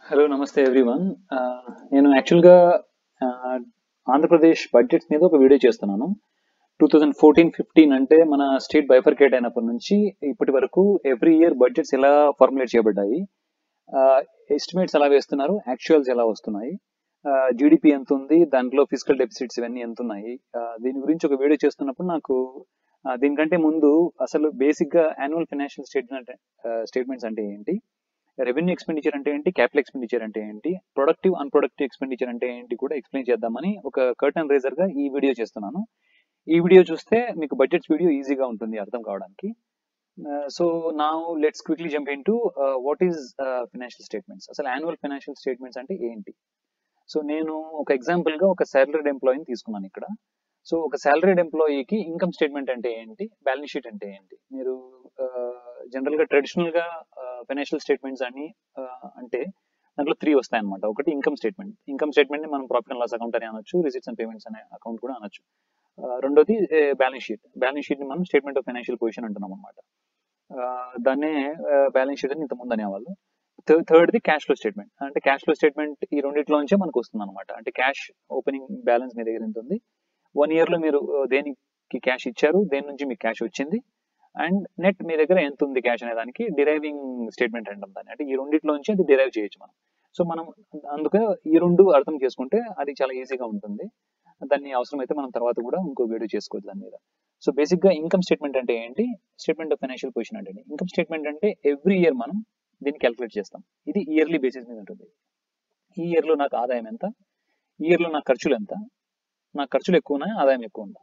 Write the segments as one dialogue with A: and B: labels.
A: hello నమస్తే everyone నేను యాక్చువల్గా ఆంధ్రప్రదేశ్ బడ్జెట్స్ మీద ఒక వీడియో చేస్తున్నాను టూ థౌజండ్ ఫోర్టీన్ ఫిఫ్టీన్ అంటే మన స్టేట్ బైఫర్కేట్ అయినప్పటి నుంచి ఇప్పటి వరకు ఎవ్రీ ఇయర్ బడ్జెట్స్ ఎలా ఫార్ములేట్ చేయబడ్డాయి ఎస్టిమేట్స్ ఎలా వేస్తున్నారు యాక్చువల్స్ ఎలా వస్తున్నాయి జీడిపి ఎంత ఉంది దాంట్లో ఫిజికల్ డెఫిసిట్స్ ఇవన్నీ ఎంత ఉన్నాయి దీని గురించి ఒక వీడియో చేస్తున్నప్పుడు నాకు దీనికంటే ముందు అసలు బేసిక్ గా యాన్యువల్ ఫైనాన్షియల్ స్టేట్మెంట్ స్టేట్మెంట్స్ అంటే ఏంటి రెవెన్యూ ఎక్స్పెండిచర్ అంటే ఏంటి క్యాపిటల్ ఎక్స్పెండిచర్ అంటే ఏంటి ప్రొడక్టివ్ అన్ప్రొడక్టివ్ ఎక్స్పెండిచర్ అంటే ఏంటి కూడా ఎక్స్ప్లెయిన్ చేద్దామని ఒక కర్టన్ రేజర్ గా ఈ వీడియో చేస్తున్నాను ఈ వీడియో చూస్తే మీకు బడ్జెట్స్ వీడియో ఈజీగా ఉంటుంది అర్థం కావడానికి సో నా let's quickly jump in to what is financial statements అసలు యాన్యువల్ ఫైనాన్షియల్ స్టేట్మెంట్స్ అంటే ఏంటి సో నేను ఒక ఎగ్జాంపుల్ గా ఒక సాలరీడ్ ఎంప్లాయీని తీసుకున్నాను ఇక్కడ సో ఒక సాలరీడ్ ఎంప్లాయీకి ఇన్కమ్ స్టేట్మెంట్ అంటే ఏంటి బ్యాలెన్స్ షీట్ అంటే ఏంటి మీరు జనరల్ గా ట్రెడిషనల్ గా ఫైనాన్షియల్ స్టేట్మెంట్స్ అని అంటే దాంట్లో త్రీ వస్తాయి అనమాట ఒకటి ఇన్కమ్ స్టేట్మెంట్ ఇన్కమ్ స్టేట్మెంట్ ని మనం ప్రాఫిట్ అండ్ లాస్ అకౌంట్ అని అనొచ్చు రిసిప్ట్స్ అండ్ పేమెంట్స్ అనే అకౌంట్ కూడా అనొచ్చు రెండోది బ్యాలెన్స్ షీట్ బ్యాలెన్స్ షీట్ ని మనం స్టేట్మెంట్ ఆఫ్ ఫైనాన్షియల్ పొజిషన్ అంటున్నాం అనమాట దాన్నే బ్యాలెన్స్ షీట్ అని ఇంతకుముందు అనేవాళ్ళు third the cash flow statement అంటే క్యాష్ ఫ్లో స్టేట్మెంట్ ఈ రెండిట్లోంచే మనకు వస్తుంది అనమాట అంటే క్యాష్ ఓపెనింగ్ బ్యాలెన్స్ మీ దగ్గర ఎంత ఉంది వన్ ఇయర్ లో మీరు దేనికి క్యాష్ ఇచ్చారు దేని నుంచి మీకు క్యాష్ వచ్చింది అండ్ నెట్ మీ దగ్గర ఎంత ఉంది క్యాష్ అనే దానికి డిరైవింగ్ స్టేట్మెంట్ అంటాం దాన్ని అంటే ఈ రెండిట్లోంచి అది డిరైవ్ చేయొచ్చు మనం సో మనం అందుకే ఈ రెండు అర్థం చేసుకుంటే అది చాలా ఈజీగా ఉంటుంది దాన్ని అవసరమైతే మనం తర్వాత కూడా ఇంకో వీడియో చేసుకోవచ్చు దాని మీద సో బేసిక్ గా ఇన్కమ్ స్టేట్మెంట్ అంటే ఏంటి స్టేట్మెంట్ ఆఫ్ ఫైనాన్షియల్ పొజిషన్ అంటే ఇన్కమ్ స్టేట్మెంట్ అంటే ఎవ్రీ ఇయర్ మనం దీన్ని క్యాలిక్యులేట్ చేస్తాం ఇది ఇయర్లీ బేసిస్ మీద ఉంటుంది ఈ ఇయర్ లో నాకు ఆదాయం ఎంత ఈ ఇయర్ లో నా ఖర్చులు ఎంత నా ఖర్చులు ఎక్కువ ఉన్నాయి ఆదాయం ఎక్కువ ఉందా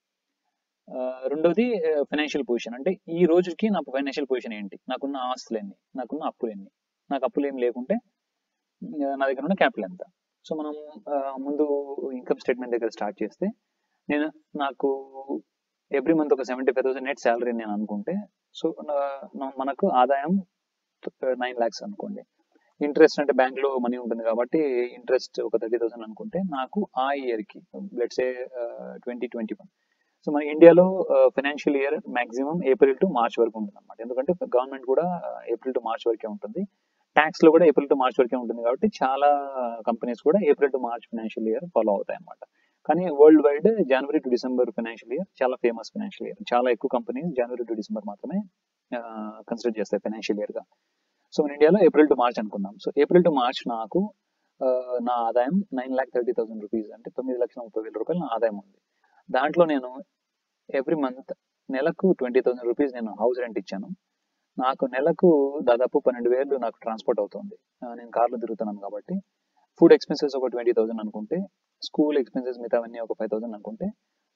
A: రెండవది ఫైనాన్షియల్ పొజిషన్ అంటే ఈ రోజుకి నా ఫైనాన్షియల్ పొజిషన్ ఏంటి నాకున్న ఆస్తులు ఎన్ని నాకున్న అప్పులు ఎన్ని నాకు అప్పులు ఏం లేకుంటే నా దగ్గర ఉన్న క్యాపిటల్ ఎంత సో మనం ముందు ఇన్కమ్ స్టేట్మెంట్ దగ్గర స్టార్ట్ చేస్తే నేను నాకు ఎవ్రీ మంత్ ఒక seventy five thousand net salary నేను అనుకుంటే సో మనకు ఆదాయం నైన్ ల్యాక్స్ అనుకోండి ఇంట్రెస్ట్ అంటే బ్యాంక్ లో మనీ ఉంటుంది కాబట్టి ఇంట్రెస్ట్ ఒక థర్టీ థౌసండ్ అనుకుంటే నాకు ఆ ఇయర్ కి let's a twenty twenty one so మన ఇండియాలో financial year maximum April to March వరకు ఉంటుంది అనమాట ఎందుకంటే గవర్నమెంట్ కూడా ఏప్రిల్ టు మార్చ్ వరకే ఉంటుంది ట్యాక్స్ లో కూడా ఏప్రిల్ టు మార్చ్ వరకే ఉంటుంది కాబట్టి చాలా కంపెనీస్ కూడా April to March financial year follow అవుతాయి అనమాట కానీ world wide January to December financial year చాలా ఫేమస్ ఫైనాన్షియల్ ఇయర్ చాలా ఎక్కువ కంపెనీస్ జనవరి టు డిసెంబర్ మాత్రమే కన్సిడర్ చేస్తాయి ఫైనాన్షియల్ ఇయర్ గా సో మన ఇండియాలో ఏప్రిల్ టు మార్చ్ అనుకుందాం సో ఏప్రిల్ టు మార్చ్ నాకు నా ఆదాయం nine lakh thirty thousand rupees అంటే తొమ్మిది లక్షల ముప్పై వేల రూపాయలు నా ఆదాయం ఉంది దాంట్లో నేను ఎవ్రీ మంత్ నెలకు ట్వంటీ థౌసండ్ రూపీస్ నేను హౌస్ రెంట్ ఇచ్చాను నాకు నెలకు దాదాపు పన్నెండు వేలు నాకు ట్రాన్స్పోర్ట్ అవుతుంది నేను కార్లో తిరుగుతున్నాను కాబట్టి ఫుడ్ ఎక్స్పెన్సెస్ ఒక ట్వంటీ థౌసండ్ అనుకుంటే స్కూల్ ఎక్స్పెన్సెస్ మిగతావన్నీ ఒక ఫైవ్ థౌసండ్ అనుకుంటే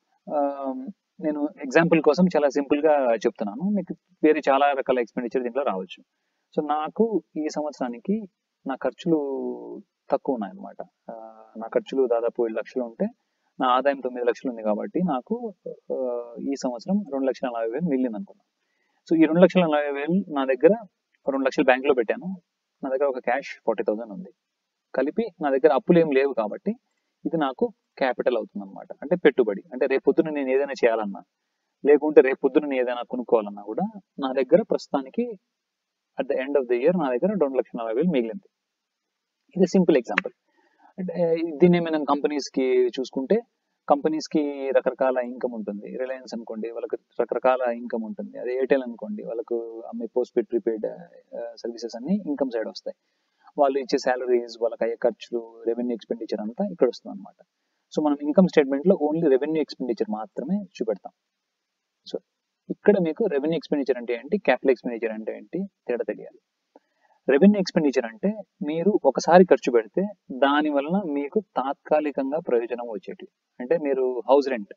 A: నేను ఎగ్జాంపుల్ కోసం చాలా సింపుల్ గా చెప్తున్నాను మీకు వేరే చాలా రకాల ఎక్స్పెండిచర్ దీంట్లో రావచ్చు సో నాకు ఈ సంవత్సరానికి నా ఖర్చులు తక్కువ ఉన్నాయన్నమాట నా ఖర్చులు దాదాపు ఏడు లక్షలు ఉంటే నా ఆదాయం తొమ్మిది లక్షలు ఉంది కాబట్టి నాకు ఈ సంవత్సరం రెండు లక్షల నలభై వేలు మిగిలింది అనుకున్నాను సో ఈ రెండు లక్షల నలభై వేలు నా దగ్గర రెండు లక్షలు బ్యాంక్ లో పెట్టాను నా దగ్గర ఒక క్యాష్ ఫార్టీ థౌసండ్ ఉంది కలిపి నా దగ్గర అప్పులు ఏం లేవు కాబట్టి ఇది నాకు క్యాపిటల్ అవుతుంది అనమాట అంటే పెట్టుబడి అంటే రేపు పొద్దున నేను ఏదైనా చేయాలన్నా లేకుంటే రేపు పొద్దున నేను ఏదైనా కొనుక్కోవాలన్నా కూడా నా దగ్గర ప్రస్తుతానికి at the end of the year నా దగ్గర రెండు లక్షల నలభై వేలు మిగిలింది ఇది సింపుల్ ఎగ్జాంపుల్ అంటే దీన్ని ఏమైనా కంపెనీస్ కి చూసుకుంటే కంపెనీస్ కి రకరకాల ఇన్కమ్ ఉంటుంది రిలయన్స్ అనుకోండి వాళ్ళకి రకరకాల ఇన్కమ్ ఉంటుంది అదే ఎయిర్టెల్ అనుకోండి వాళ్ళకు అమ్మే పోస్ట్ పెయిడ్ ప్రీపెయిడ్ సర్వీసెస్ అన్ని ఇన్కమ్ సైడ్ వస్తాయి వాళ్ళు ఇచ్చే శాలరీస్ వాళ్ళకి అయ్యే ఖర్చులు రెవెన్యూ ఎక్స్పెండిచర్ అంతా ఇక్కడ వస్తుంది అనమాట సో మనం ఇన్కమ్ స్టేట్మెంట్ లో ఓన్లీ రెవెన్యూ ఎక్స్పెండిచర్ మాత్రమే చూపెడతాం సో ఇక్కడ మీకు రెవెన్యూ ఎక్స్పెండిచర్ అంటే ఏంటి క్యాపిటల్ ఎక్స్పెండిచర్ అంటే ఏంటి తేడా తెలియాలి రెవెన్యూ ఎక్స్పెండిచర్ అంటే మీరు ఒకసారి ఖర్చు పెడితే దాని వలన మీకు తాత్కాలికంగా ప్రయోజనం వచ్చేటి అంటే మీరు హౌస్ రెంట్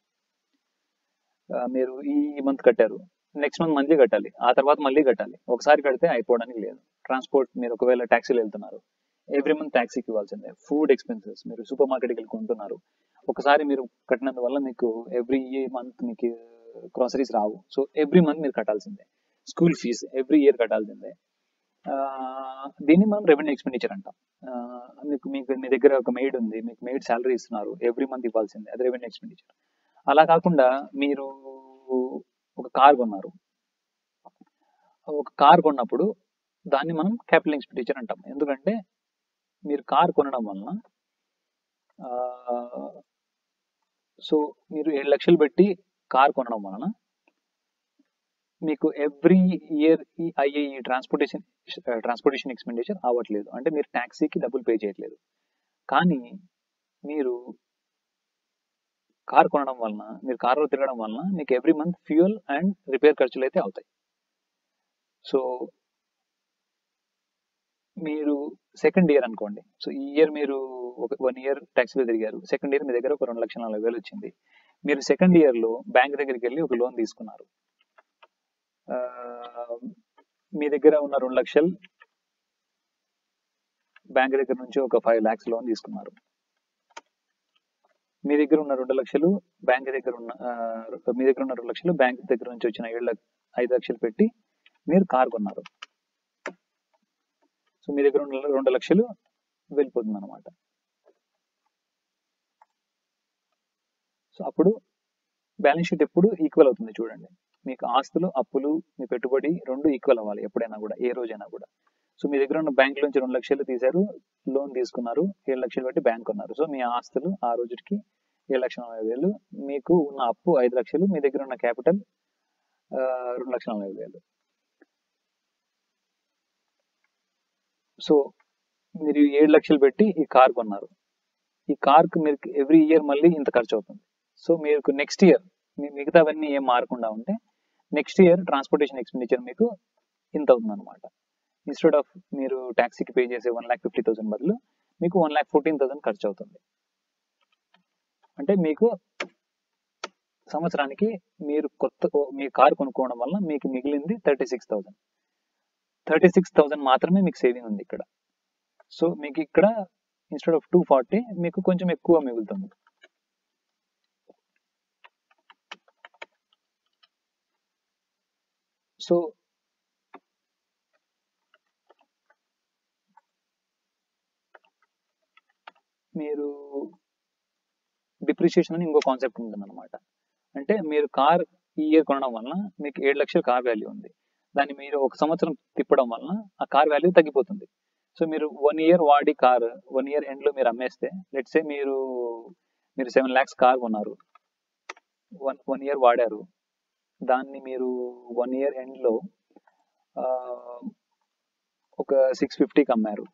A: మీరు ఈ మంత్ కట్టారు నెక్స్ట్ మంత్ మంత్లీ కట్టాలి ఆ తర్వాత మళ్ళీ కట్టాలి ఒకసారి కడితే అయిపోవడానికి లేదు ట్రాన్స్పోర్ట్ మీరు ఒకవేళ ట్యాక్సీలు వెళ్తున్నారు ఎవ్రీ మంత్ ట్యాక్సీకి ఇవ్వాల్సిందే ఫుడ్ ఎక్స్పెన్సెస్ మీరు సూపర్ మార్కెట్కి వెళ్ళి కొంటున్నారు ఒకసారి మీరు కట్టినందువల్ల మీకు ఎవ్రీ మంత్ మీకు గ్రాసరీస్ రావు సో ఎవ్రీ మంత్ మీరు కట్టాల్సిందే స్కూల్ ఫీజ్ ఎవ్రీ ఇయర్ కట్టాల్సిందే దీన్ని మనం రెవెన్యూ ఎక్స్పెండిచర్ అంటాం మీకు మీకు మీ దగ్గర ఒక మెయిడ్ ఉంది మీకు మెయిడ్ శాలరీ ఇస్తున్నారు ఎవ్రీ మంత్ ఇవ్వాల్సిందే అది రెవెన్యూ ఎక్స్పెండిచర్ అలా కాకుండా మీరు ఒక కార్ కొన్నారు ఒక కార్ కొన్నప్పుడు దాన్ని మనం క్యాపిటల్ ఎక్స్పెండిచర్ అంటాం ఎందుకంటే మీరు కార్ కొనడం వలన సో మీరు ఏడు లక్షలు పెట్టి కార్ కొనడం వలన మీకు ఎవ్రీ ఇయర్ ఈ అయ్యే ఈ ట్రాన్స్పోర్టేషన్ ట్రాన్స్పోర్టేషన్ ఎక్స్పెండిచర్ అవ్వట్లేదు అంటే మీరు ట్యాక్సీకి డబ్బులు పే చేయట్లేదు కానీ మీరు కార్ కొనడం వలన మీరు కార్లో తిరగడం వలన మీకు every month fuel and repair ఖర్చులు అయితే అవుతాయి సో మీరు సెకండ్ ఇయర్ అనుకోండి సో ఈ ఇయర్ మీరు ఒక వన్ ఇయర్ ట్యాక్సీలో తిరిగారు సెకండ్ ఇయర్ మీ దగ్గర ఒక రెండు లక్షల నలభై వేలు వచ్చింది మీరు సెకండ్ ఇయర్లో బ్యాంక్ దగ్గరికి వెళ్ళి ఒక లోన్ తీసుకున్నారు ఆ, మీ దగ్గర ఉన్న రెండు లక్షలు బ్యాంక్ దగ్గర నుంచి ఒక ఫైవ్ ల్యాక్స్ లోన్ తీసుకున్నారు మీ దగ్గర ఉన్న రెండు లక్షలు బ్యాంక్ దగ్గర ఉన్న ఆ, మీ దగ్గర ఉన్న రెండు లక్షలు బ్యాంక్ దగ్గర నుంచి వచ్చిన ఏడు లక్ష- ఐదు లక్షలు పెట్టి మీరు కార్ కొన్నారు సో మీ దగ్గర ఉన్న రెండు లక్షలు వెళ్ళిపోతుంది అనమాట సో అప్పుడు బ్యాలెన్స్ షీట్ ఎప్పుడు ఈక్వల్ అవుతుంది చూడండి మీకు ఆస్తులు అప్పులు మీ పెట్టుబడి రెండు ఈక్వల్ అవ్వాలి ఎప్పుడైనా కూడా ఏ రోజైనా కూడా సో మీ దగ్గర ఉన్న బ్యాంక్ నుంచి రెండు లక్షలు తీశారు లోన్ తీసుకున్నారు ఏడు లక్షలు పెట్టి బ్యాంక్ కొన్నారు సో మీ ఆస్తులు ఆ రోజుకి ఏడు లక్షల నలభై వేలు మీకు ఉన్న అప్పు ఐదు లక్షలు మీ దగ్గర ఉన్న క్యాపిటల్ రెండు లక్షల నలభై వేలు సో మీరు ఏడు లక్షలు పెట్టి ఈ కార్ కొన్నారు ఈ కార్కి మీరు ఎవ్రీ ఇయర్ మళ్ళీ ఇంత ఖర్చు అవుతుంది సో మీకు నెక్స్ట్ ఇయర్ మిగతావన్నీ ఏం మారకుండా ఉంటే నెక్స్ట్ ఇయర్ ట్రాన్స్పోర్టేషన్ ఎక్స్పెండిచర్ మీకు ఇంత అవుతుంది అనమాట ఇన్స్టెడ్ ఆఫ్ మీరు ట్యాక్సీకి పే చేసే వన్ ల్యాక్ ఫిఫ్టీ థౌసండ్ బదులు మీకు వన్ ల్యాక్ ఫోర్టీన్ థౌసండ్ ఖర్చు అవుతుంది అంటే మీకు సంవత్సరానికి మీరు కొత్త మీ కార్ కొనుక్కోవడం వల్ల మీకు మిగిలింది thirty six thousand thirty six thousand మాత్రమే మీకు సేవింగ్ ఉంది ఇక్కడ సో మీకు ఇక్కడ ఇన్స్టెడ్ ఆఫ్ టూ ఫార్టీ మీకు కొంచెం ఎక్కువ మిగులుతుంది సో మీరు డిప్రిషియేషన్ అని ఇంకో కాన్సెప్ట్ ఉంటుంది అనమాట అంటే మీరు కార్ ఈ ఇయర్ కొనడం వలన మీకు ఏడు లక్షల కార్ వాల్యూ ఉంది దాన్ని మీరు ఒక సంవత్సరం తిప్పడం వలన ఆ కార్ వాల్యూ తగ్గిపోతుంది సో మీరు వన్ ఇయర్ వాడి కార్ వన్ ఇయర్ ఎండ్లో మీరు అమ్మేస్తే లెట్సే మీరు మీరు సెవెన్ ల్యాక్స్ కార్ కొన్నారు వన్ వన్ ఇయర్ వాడారు దాన్ని మీరు వన్ ఇయర్ ఎండ్లో ఒక సిక్స్ ఫిఫ్టీకి అమ్మారు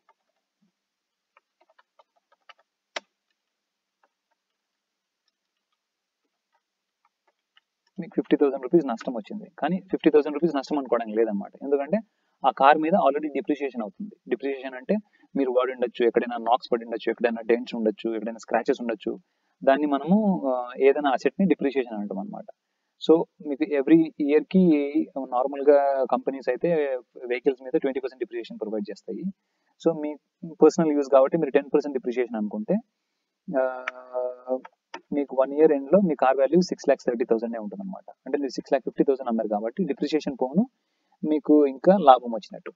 A: మీకు ఫిఫ్టీ థౌసండ్ రూపీస్ నష్టం వచ్చింది కానీ ఫిఫ్టీ థౌసండ్ రూపీస్ నష్టం అనుకోవడానికి లేదన్నమాట ఎందుకంటే ఆ కార్ మీద ఆల్రెడీ డిప్రిషియేషన్ అవుతుంది డిప్రిషియేషన్ అంటే మీరు వాడి ఉండొచ్చు ఎక్కడైనా నాక్స్ పడి ఉండొచ్చు ఎక్కడైనా డెంట్స్ ఉండొచ్చు ఎక్కడైనా స్క్రాచెస్ ఉండొచ్చు దాన్ని మనము ఆ, ఏదైనా అసెట్ ని డిప్రిషియేషన్ అంటాం అనమాట సో మీకు ఎవ్రీ ఇయర్ కి నార్మల్ గా కంపెనీస్ అయితే వెహికల్స్ మీద ట్వంటీ పర్సెంట్ డిప్రిషియేషన్ ప్రొవైడ్ చేస్తాయి సో మీ పర్సనల్ యూజ్ కాబట్టి మీరు టెన్ పర్సెంట్ డిప్రిషియేషన్ అనుకుంటే ఆ, మీకు వన్ ఇయర్ ఎండ్ లో మీ car value six lakhs thirty thousand ఉంటుంది అనమాట అంటే మీరు సిక్స్ ల్యాక్ ఫిఫ్టీ థౌసండ్ అమ్మారు కాబట్టి డిప్రిషియేషన్ పోను మీకు ఇంకా లాభం వచ్చినట్టు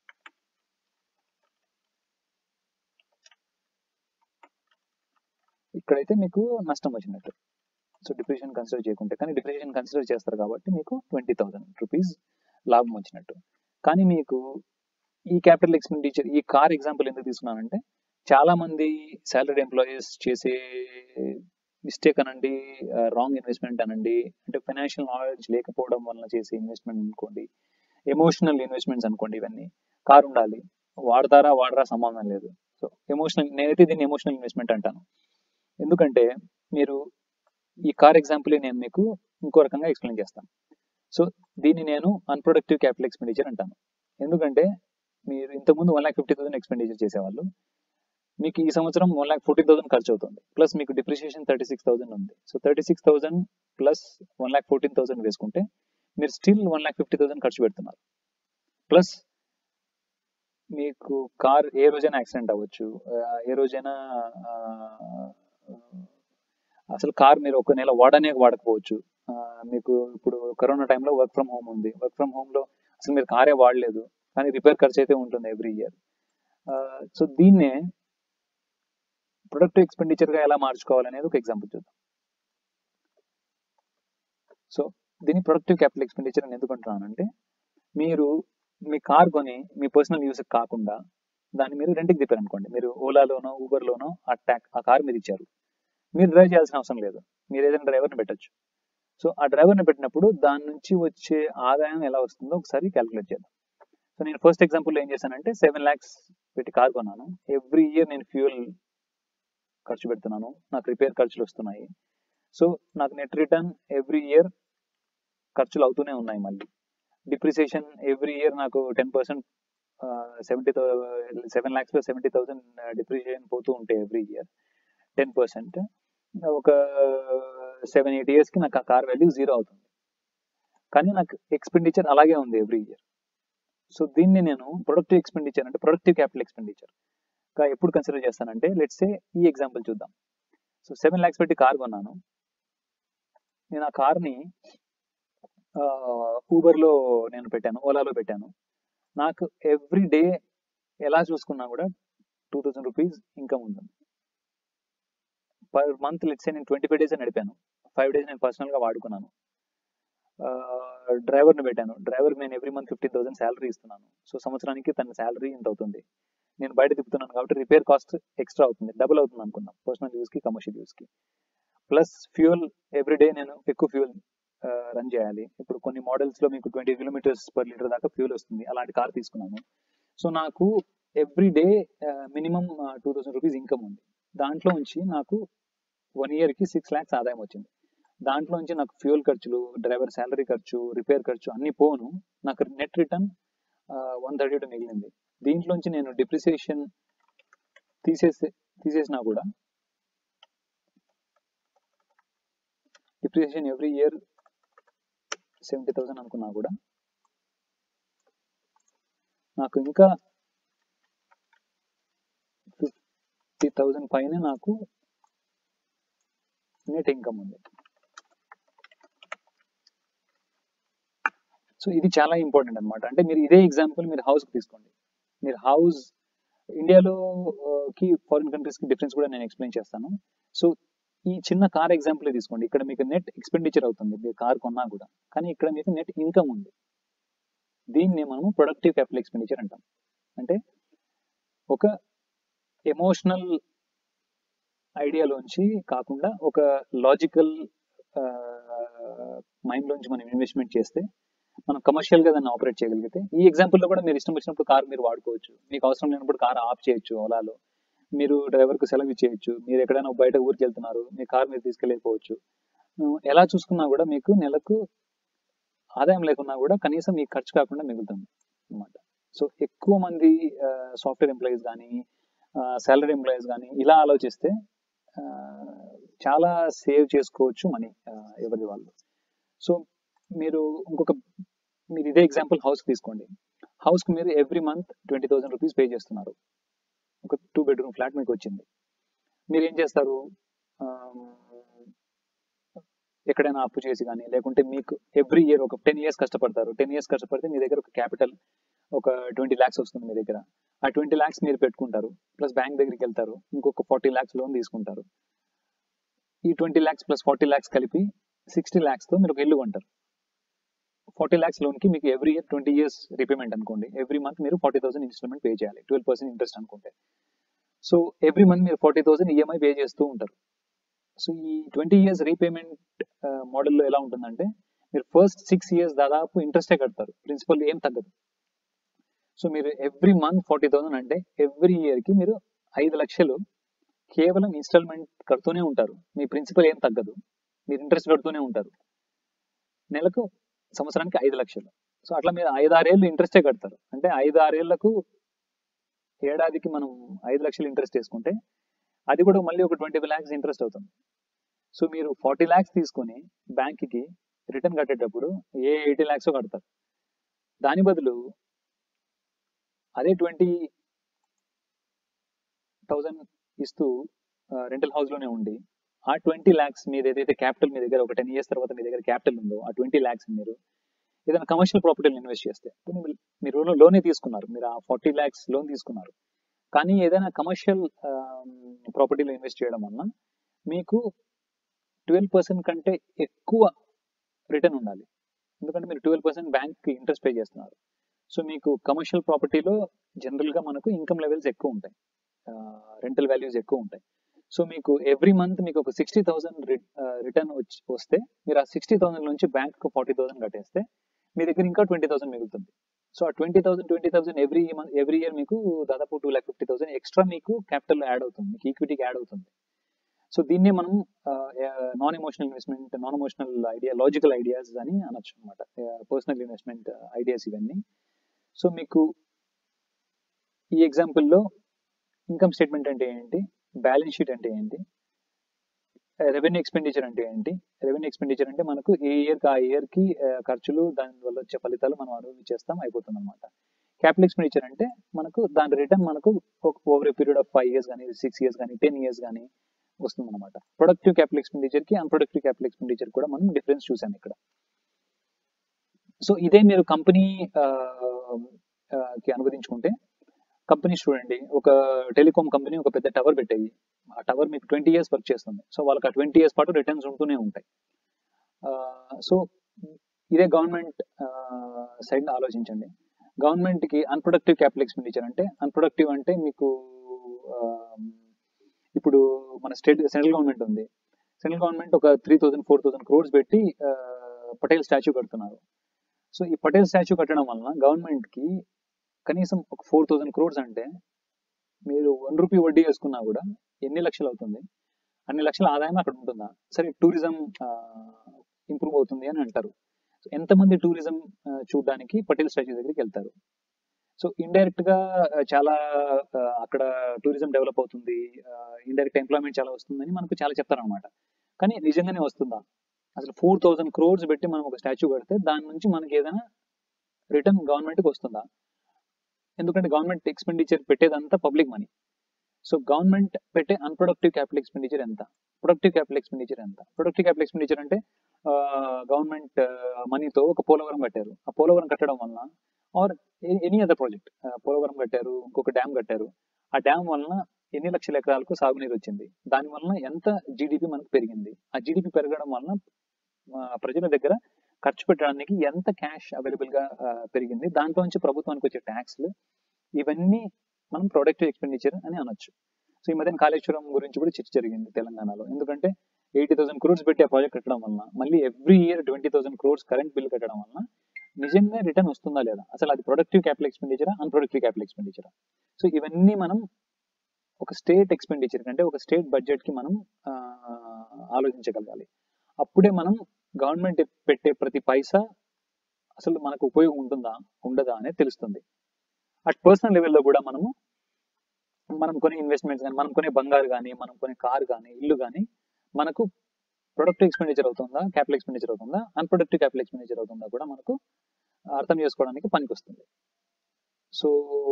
A: ఇక్కడైతే మీకు నష్టం వచ్చినట్టు సో డిప్రిషియేషన్ కన్సిడర్ చేయకుంటే కానీ డిప్రిషియేషన్ కన్సిడర్ చేస్తారు కాబట్టి మీకు ట్వంటీ థౌసండ్ రూపీస్ లాభం వచ్చినట్టు కానీ మీకు ఈ క్యాపిటల్ ఎక్స్పెండిచర్ ఈ కార్ ఎగ్జాంపుల్ ఎందుకు తీసుకున్నానంటే చాలా మంది సాలరీడ్ ఎంప్లాయీస్ చేసే మిస్టేక్ అనండి రాంగ్ ఇన్వెస్ట్మెంట్ అనండి అంటే ఫైనాన్షియల్ నాలెడ్జ్ లేకపోవడం వలన చేసే ఇన్వెస్ట్మెంట్ అనుకోండి ఎమోషనల్ ఇన్వెస్ట్మెంట్స్ అనుకోండి ఇవన్నీ కార్ ఉండాలి వాడతారా వాడరా సంబంధం లేదు సో ఎమోషనల్ నేనైతే దీన్ని ఎమోషనల్ ఇన్వెస్ట్మెంట్ అంటాను ఎందుకంటే మీరు ఈ కార్ ఎగ్జాంపుల్ నేను మీకు ఇంకో రకంగా ఎక్స్ప్లెయిన్ చేస్తాను సో దీన్ని నేను అన్ప్రొడక్టివ్ క్యాపిటల్ ఎక్స్పెండిచర్ అంటాను ఎందుకంటే మీరు ఇంతకుముందు one lakh fifty thousand expenditure చేసేవాళ్ళు మీకు ఈ సంవత్సరం వన్ ల్యాక్ ఫోర్టీ థౌసండ్ ఖర్చు అవుతుంది ప్లస్ మీకు డిప్రిషియేషన్ థర్టీ సిక్స్ థౌసండ్ ఉంది so thirty six thousand plus one lakh fourteen thousand వేసుకుంటే మీరు still one lakh fifty thousand ఖర్చు పెడుతున్నారు ప్లస్ మీకు కార్ ఏ రోజైనా యాక్సిడెంట్ అవ్వచ్చు ఆ, ఏ రోజైనా ఆ, అసలు కార్ మీరు ఒక నెల వాడనే వాడకపోవచ్చు ఆ, మీకు ఇప్పుడు కరోనా టైంలో వర్క్ ఫ్రమ్ హోమ్ ఉంది వర్క్ ఫ్రమ్ హోమ్ లో అసలు మీరు కారే వాడలేదు కానీ రిపేర్ ఖర్చు అయితే ఉంటుంది ఎవ్రీ ఇయర్ సో దీన్నే ప్రొడక్టివ్ ఎక్స్పెండిచర్ గా ఎలా మార్చుకోవాలనేది ఒక ఎగ్జాంపుల్ చూద్దాం సో దీన్ని ప్రొడక్టివ్ క్యాపిటల్ ఎక్స్పెండిచర్ అని ఎందుకు అంటున్నానంటే మీరు మీ కార్ కొని మీ పర్సనల్ యూస్ కాకుండా దాన్ని మీరు రెంట్కి తిప్పారు అనుకోండి మీరు ఓలాలోనో ఊబర్లోనో ఆ ట్యాక్ ఆ కార్ మీరు ఇచ్చారు మీరు డ్రైవ్ చేయాల్సిన అవసరం లేదు మీరు ఏదైనా డ్రైవర్ని పెట్టొచ్చు సో ఆ డ్రైవర్ని పెట్టినప్పుడు దాని నుంచి వచ్చే ఆదాయం ఎలా వస్తుందో ఒకసారి క్యాలిక్యులేట్ చేద్దాం సో నేను ఫస్ట్ ఎగ్జాంపుల్లో ఏం చేశానంటే సెవెన్ ల్యాక్స్ పెట్టి కార్ కొన్నాను ఎవ్రీ ఇయర్ నేను ఫ్యూయల్ ఖర్చు పెడుతున్నాను నాకు రిపేర్ ఖర్చులు వస్తున్నాయి సో నాకు నెట్ రిటర్న్ ఎవ్రీ ఇయర్ ఖర్చులు అవుతూనే ఉన్నాయి మళ్ళీ డిప్రిసియేషన్ ఎవ్రీ ఇయర్ నాకు టెన్ పర్సెంట్ సెవెంటీ సెవెన్ ల్యాక్స్లో సెవెంటీ థౌసండ్ డిప్రిసియేషన్ పోతూ ఉంటాయి ఎవ్రీ ఇయర్ టెన్ పర్సెంట్ ఒక సెవెన్ ఎయిట్ ఇయర్స్కి నాకు ఆ కార్ వాల్యూ జీరో అవుతుంది కానీ నాకు ఎక్స్పెండిచర్ అలాగే ఉంది ఎవ్రీ ఇయర్ సో దీన్ని నేను ప్రొడక్టివ్ ఎక్స్పెండిచర్ అంటే ప్రొడక్టివ్ క్యాపిటల్ ఎక్స్పెండిచర్ గా ఎప్పుడు కన్సిడర్ చేస్తానంటే లెట్స్ సే ఈ ఎగ్జాంపుల్ చూద్దాం సో సెవెన్ ల్యాక్స్ పెట్టి కార్ కొన్నాను నేను ఆ కార్ని ఊబర్లో నేను పెట్టాను ఓలాలో పెట్టాను నాకు ఎవ్రీ డే ఎలా చూసుకున్నా కూడా టూ థౌజండ్ రూపీస్ ఇన్కమ్ ఉంటుంది పర్ మంత్ లెట్స్ నేను ట్వంటీ ఫైవ్ డేస్ నడిపాను ఫైవ్ డేస్ నేను పర్సనల్గా వాడుకున్నాను డ్రైవర్ని పెట్టాను డ్రైవర్కి నేను every month fifteen thousand salary ఇస్తున్నాను సో సంవత్సరానికి తన శాలరీ ఇంత అవుతుంది నేను బయట తిప్పుతున్నాను కాబట్టి రిపేర్ కాస్ట్ ఎక్స్ట్రా అవుతుంది డబుల్ అవుతుంది అనుకున్నాం పర్సనల్ యూస్కి కమర్షియల్ యూస్కి ప్లస్ ఫ్యూయల్ ఎవ్రీ డే నేను ఎక్కువ ఫ్యూయల్ రన్ చేయాలి ఇప్పుడు కొన్ని మోడల్స్లో మీకు ట్వంటీ కిలోమీటర్స్ పర్ లీటర్ దాకా ఫ్యూల్ వస్తుంది అలాంటి కార్ తీసుకున్నాను సో నాకు every day minimum two thousand rupees income ఉంది దాంట్లో నుంచి నాకు వన్ ఇయర్కి సిక్స్ ల్యాక్స్ ఆదాయం వచ్చింది దాంట్లో నుంచి నాకు ఫ్యూల్ ఖర్చులు డ్రైవర్ శాలరీ ఖర్చు రిపేర్ ఖర్చు అన్ని పోను నాకు net return one thirty two మిగిలింది దీంట్లోంచి నేను డిప్రిసియేషన్ తీసేసి తీసేసినా కూడా depreciation every year seventy thousand అనుకున్నా కూడా నాకు ఇంకా ఫిఫ్టీ థౌసండ్ పైన నాకు నెట్ ఇన్కమ్ ఉంది సో ఇది చాలా ఇంపార్టెంట్ అనమాట అంటే మీరు ఇదే ఎగ్జాంపుల్ మీరు హౌస్కి తీసుకోండి మీరు హౌస్ ఇండియాలో కి ఫారిన్ కంట్రీస్కి డిఫరెన్స్ కూడా నేను ఎక్స్ప్లెయిన్ చేస్తాను సో ఈ చిన్న కార్ ఎగ్జాంపుల్ తీసుకోండి ఇక్కడ మీకు నెట్ ఎక్స్పెండిచర్ అవుతుంది మీరు కార్ కొన్నా కూడా కానీ ఇక్కడ మీకు నెట్ ఇన్కమ్ ఉంది దీన్ని మనము ప్రొడక్టివ్ క్యాపిటల్ ఎక్స్పెండిచర్ అంటాం అంటే ఒక ఎమోషనల్ ఐడియాలోంచి కాకుండా ఒక లాజికల్ మైండ్లోంచి మనం ఇన్వెస్ట్మెంట్ చేస్తే మనం కమర్షియల్గా దాన్ని ఆపరేట్ చేయగలిగితే ఈ ఎగ్జాంపుల్లో కూడా మీరు ఇష్టం వచ్చినప్పుడు కార్ మీరు వాడుకోవచ్చు మీకు అవసరం లేనప్పుడు కార్ ఆఫ్ చేయొచ్చు ఓలాలో మీరు డ్రైవర్కు సెలవు ఇచ్చేయచ్చు మీరు ఎక్కడైనా బయట ఊరికి వెళ్తున్నారు మీ కార్ మీరు తీసుకెళ్ళకపోవచ్చు ఎలా చూసుకున్నా కూడా మీకు నెలకు ఆదాయం లేకున్నా కూడా కనీసం మీకు ఖర్చు కాకుండా మిగులుతుంది అనమాట సో ఎక్కువ మంది సాఫ్ట్వేర్ ఎంప్లాయీస్ కానీ సాలరీ ఎంప్లాయీస్ కానీ ఇలా ఆలోచిస్తే చాలా సేవ్ చేసుకోవచ్చు మనీ ఎవరి వాళ్ళు సో మీరు ఇంకొక మీరు ఇదే ఎగ్జాంపుల్ హౌస్ తీసుకోండి హౌస్కి మీరు every month twenty thousand rupees pay చేస్తున్నారు ఒక టూ బెడ్రూమ్ ఫ్లాట్ మీకు వచ్చింది మీరు ఏం చేస్తారు ఎక్కడైనా అప్పు చేసి కానీ లేకుంటే మీకు ఎవ్రీ ఇయర్ ఒక టెన్ ఇయర్స్ కష్టపడతారు టెన్ ఇయర్స్ కష్టపడితే మీ దగ్గర ఒక క్యాపిటల్ ఒక ట్వంటీ ల్యాక్స్ వస్తుంది మీ దగ్గర ఆ ట్వంటీ ల్యాక్స్ మీరు పెట్టుకుంటారు ప్లస్ బ్యాంక్ దగ్గరికి వెళ్తారు ఇంకొక ఫార్టీ ల్యాక్స్ లోన్ తీసుకుంటారు ఈ twenty lakhs plus forty lakhs కలిపి సిక్స్టీ ల్యాక్స్తో మీరు ఒక ఇల్లు కొంటారు ఫార్టీ ల్యాక్స్ లోన్కి మీకు every year twenty years repayment అనుకోండి ఎవ్రీ మంత్ మీరు ఫార్టీ థౌసండ్ ఇన్స్టాల్మెంట్ పే చేయాలి ట్వెల్వ్ పర్సెంట్ ఇంట్రెస్ట్ అనుకుంటే సో ఎవ్రీ మంత్ మీరు ఫార్టీ థౌసండ్ ఈఎంఐ పే చేస్తూ ఉంటారు సో ఈ ట్వంటీ ఇయర్స్ రీపేమెంట్ మోడల్లో ఎలా ఉంటుందంటే మీరు ఫస్ట్ సిక్స్ ఇయర్స్ దాదాపు ఇంట్రెస్టే కడతారు ప్రిన్సిపల్ ఏం తగ్గదు సో మీరు ఎవ్రీ మంత్ ఫార్టీ థౌసండ్ అంటే ఎవ్రీ ఇయర్కి మీరు ఐదు లక్షలు కేవలం ఇన్స్టాల్మెంట్ కడుతూనే ఉంటారు మీ ప్రిన్సిపల్ ఏం తగ్గదు మీరు ఇంట్రెస్ట్ కడుతూనే ఉంటారు నెలకు సంవత్సరానికి ఐదు లక్షలు సో అట్లా మీరు ఐదు ఆరేళ్ళు ఇంట్రెస్టే కడతారు అంటే ఐదు ఆరేళ్లకు ఏడాదికి మనం ఐదు లక్షలు ఇంట్రెస్ట్ వేసుకుంటే అది కూడా మళ్ళీ ఒక ట్వంటీ ఫైవ్ ల్యాక్స్ ఇంట్రెస్ట్ అవుతుంది సో మీరు ఫార్టీ ల్యాక్స్ తీసుకొని బ్యాంక్కి రిటర్న్ కట్టేటప్పుడు ఏ ఎయిటీ ల్యాక్స్ కడతారు దాని బదులు అదే ట్వంటీ థౌజండ్ ఇస్తూ రెంటల్ హౌస్లోనే ఉండి ఆ ట్వంటీ ల్యాక్స్ మీద ఏదైతే క్యాపిటల్ మీ దగ్గర ఒక టెన్ ఇయర్స్ తర్వాత మీ దగ్గర క్యాపిటల్ ఉందో ఆ ట్వంటీ ల్యాక్స్ మీరు ఏదైనా కమర్షియల్ ప్రాపర్టీలో ఇన్వెస్ట్ చేస్తే మీరు లోనే తీసుకున్నారు మీరు ఆ ఫార్టీ ల్యాక్స్ లోన్ తీసుకున్నారు కానీ ఏదైనా కమర్షియల్ ప్రాపర్టీలో ఇన్వెస్ట్ చేయడం వలన మీకు ట్వెల్వ్ పర్సెంట్ కంటే ఎక్కువ రిటర్న్ ఉండాలి ఎందుకంటే మీరు ట్వెల్వ్ పర్సెంట్ బ్యాంక్కి ఇంట్రెస్ట్ పే చేస్తున్నారు సో మీకు కమర్షియల్ ప్రాపర్టీలో జనరల్గా మనకు ఇన్కమ్ లెవెల్స్ ఎక్కువ ఉంటాయి రెంటల్ వాల్యూస్ ఎక్కువ ఉంటాయి సో మీకు ఎవ్రీ మంత్ మీకు ఒక సిక్స్టీ థౌసండ్ రిటర్న్ వచ్చి వస్తే మీరు ఆ సిక్స్టీ థౌసండ్ నుంచి బ్యాంక్ ఫార్టీ థౌసండ్ కట్టేస్తే మీ దగ్గర ఇంకా ట్వంటీ థౌసండ్ మిగులుతుంది సో ఆ twenty thousand twenty thousand every month every year మీకు దాదాపు two lakh fifty thousand extra మీకు క్యాపిటల్ యాడ్ అవుతుంది మీకు ఈక్విటీకి యాడ్ అవుతుంది సో దీన్నే మనం non emotional investment non emotional idea logical ideas అని అనొచ్చు అనమాట పర్సనల్ ఇన్వెస్ట్మెంట్ ఐడియాస్ ఇవన్నీ సో మీకు ఈ ఎగ్జాంపుల్లో ఇన్కమ్ స్టేట్మెంట్ అంటే ఏంటి బ్యాలెన్స్ షీట్ అంటే ఏంటి రెవెన్యూ ఎక్స్పెండిచర్ అంటే ఏంటి రెవెన్యూ ఎక్స్పెండిచర్ అంటే మనకు ఏ ఇయర్కి ఆ ఇయర్కి ఖర్చులు దాని వల్ల వచ్చే ఫలితాలు మనం అనుభవించేస్తాం అయిపోతుంది అనమాట క్యాపిటల్ ఎక్స్పెండిచర్ అంటే మనకు దాని రిటర్న్ మనకు over a period of five years కానీ సిక్స్ ఇయర్స్ కానీ టెన్ ఇయర్స్ కానీ వస్తుంది అనమాట ప్రొడక్టివ్ క్యాపిటల్ ఎక్స్పెండిచర్ కి అన్ప్రొడక్టివ్ క్యాపిటల్ ఎక్స్పెండిచర్ కూడా మనం డిఫరెన్స్ చూసాం ఇక్కడ సో ఇదే మీరు కంపెనీ కి అనువదించుకుంటే కంపెనీ చూడండి ఒక టెలికాం కంపెనీ ఒక పెద్ద టవర్ పెట్టాయి ఆ టవర్ మీకు ట్వంటీ ఇయర్స్ వర్క్ చేస్తుంది సో వాళ్ళకి ఆ ట్వంటీ ఇయర్స్ పాటు రిటర్న్స్ ఉంటూనే ఉంటాయి సో ఇదే గవర్నమెంట్ సైడ్ ఆలోచించండి గవర్నమెంట్ కి అన్ప్రొడక్టివ్ క్యాపిటల్ ఎక్స్పెండిచర్ అంటే అన్ప్రొడక్టివ్ అంటే మీకు ఇప్పుడు మన స్టేట్ సెంట్రల్ గవర్నమెంట్ ఉంది సెంట్రల్ గవర్నమెంట్ ఒక three thousand four thousand crores పెట్టి పటేల్ స్టాచ్యూ కడుతున్నారు సో ఈ పటేల్ స్టాచ్యూ కట్టడం వలన గవర్నమెంట్ కి కనీసం ఒక ఫోర్ థౌసండ్ క్రోడ్స్ అంటే మీరు వన్ రూపీ వడ్డీ వేసుకున్నా కూడా ఎన్ని లక్షలు అవుతుంది అన్ని లక్షల ఆదాయం అక్కడ ఉంటుందా సరే టూరిజం ఇంప్రూవ్ అవుతుంది అని అంటారు ఎంతమంది టూరిజం చూడడానికి పటేల్ స్టాచ్యూ దగ్గరికి వెళ్తారు సో ఇండైరెక్ట్ గా చాలా అక్కడ టూరిజం డెవలప్ అవుతుంది ఇండైరెక్ట్ ఎంప్లాయ్మెంట్ చాలా వస్తుందని మనకు చాలా చెప్తారనమాట కానీ నిజంగానే వస్తుందా అసలు ఫోర్ థౌసండ్ క్రోర్స్ పెట్టి మనం ఒక స్టాచ్యూ కడితే దాని నుంచి మనకి ఏదైనా రిటర్న్ గవర్నమెంట్కి వస్తుందా ఎందుకంటే గవర్నమెంట్ ఎక్స్పెండిచర్ పెట్టేదంతా పబ్లిక్ మనీ సో గవర్నమెంట్ పెట్టే అన్ప్రొడక్టివ్ క్యాపిటల్ ఎక్స్పెండిచర్ ఎంత ప్రొడక్టివ్ క్యాపిటల్ ఎక్స్పెండిచర్ ఎంత ప్రొడక్టివ్ క్యాపిటల్ ఎక్స్పెండిచర్ అంటే గవర్నమెంట్ మనీతో ఒక పోలవరం కట్టారు ఆ పోలవరం కట్టడం వలన or any other project Polavaram కట్టారు ఇంకొక డ్యామ్ కట్టారు ఆ డ్యామ్ వలన ఎన్ని లక్షల ఎకరాలకు సాగునీరు వచ్చింది దాని వలన ఎంత జీడిపి మనకు పెరిగింది ఆ జీడిపి పెరగడం వలన ప్రజల దగ్గర ఖర్చు పెట్టడానికి ఎంత క్యాష్ అవైలబుల్ గా పెరిగింది దాంట్లో నుంచి ప్రభుత్వానికి వచ్చే ట్యాక్స్లు ఇవన్నీ మనం ప్రొడక్టివ్ ఎక్స్పెండిచర్ అని అనొచ్చు సో ఈ మధ్యన కాళేశ్వరం గురించి కూడా చర్చ జరిగింది తెలంగాణలో ఎందుకంటే ఎయిటీ థౌసండ్ క్రోర్స్ పెట్టి ఆ ప్రాజెక్ట్ కట్టడం వలన మళ్ళీ every year twenty thousand crores current bill కట్టడం వలన నిజంగా రిటర్న్ వస్తుందా లేదా అసలు అది ప్రొడక్టివ్ క్యాపిటల్ ఎక్స్పెండిచరా అన్ప్రొడక్టివ్ క్యాపిటల్ ఎక్స్పెండిచరా సో ఇవన్నీ మనం ఒక స్టేట్ ఎక్స్పెండిచర్ కంటే ఒక స్టేట్ బడ్జెట్ కి మనం ఆలోచించగలగాలి అప్పుడే మనం గవర్నమెంట్ పెట్టే ప్రతి పైసా అసలు మనకు ఉపయోగం ఉంటుందా ఉండదా అనేది తెలుస్తుంది అట్ పర్సనల్ లెవెల్లో కూడా మనము మనం కొనే ఇన్వెస్ట్మెంట్స్ కానీ మనం కొనే బంగారు కానీ మనం కొనే కార్ కానీ ఇల్లు కానీ మనకు ప్రొడక్టివ్ ఎక్స్పెండిచర్ అవుతుందా క్యాపిటల్ ఎక్స్పెండిచర్ అవుతుందా అన్ప్రొడక్టివ్ క్యాపిటల్ ఎక్స్పెండిచర్ అవుతుందా కూడా మనకు అర్థం చేసుకోవడానికి పనికి వస్తుంది సో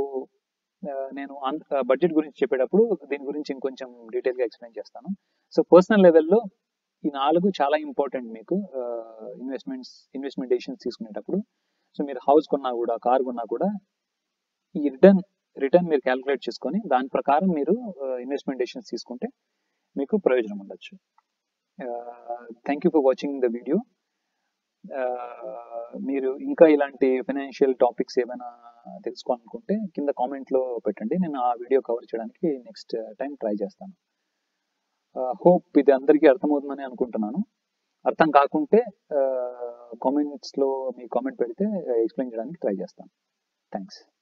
A: నేను బడ్జెట్ గురించి చెప్పేటప్పుడు దీని గురించి ఇంకొంచెం డీటెయిల్గా ఎక్స్ప్లెయిన్ చేస్తాను సో పర్సనల్ లెవెల్లో ఈ నాలుగు చాలా ఇంపార్టెంట్ మీకు ఇన్వెస్ట్మెంట్స్ ఇన్వెస్ట్మెంట్ డెసిషన్స్ తీసుకునేటప్పుడు సో మీరు హౌస్ కొన్నా కూడా కార్ కొన్నా కూడా ఈ రిటర్న్ రిటర్న్ మీరు క్యాలిక్యులేట్ చేసుకొని దాని ప్రకారం మీరు ఇన్వెస్ట్మెంట్ డెసిషన్స్ తీసుకుంటే మీకు ప్రయోజనం ఉండొచ్చు thank you for watching the video మీరు ఇంకా ఇలాంటి ఫైనాన్షియల్ టాపిక్స్ ఏమైనా తెలుసుకోవాలనుకుంటే కింద కామెంట్లో పెట్టండి నేను ఆ వీడియో కవర్ చేయడానికి నెక్స్ట్ టైం ట్రై చేస్తాను హోప్ ఇది అందరికీ అర్థమవుతుందని అనుకుంటున్నాను అర్థం కాకుంటే కామెంట్స్లో మీ కామెంట్ పెడితే ఎక్స్ప్లెయిన్ చేయడానికి ట్రై చేస్తాను థ్యాంక్స్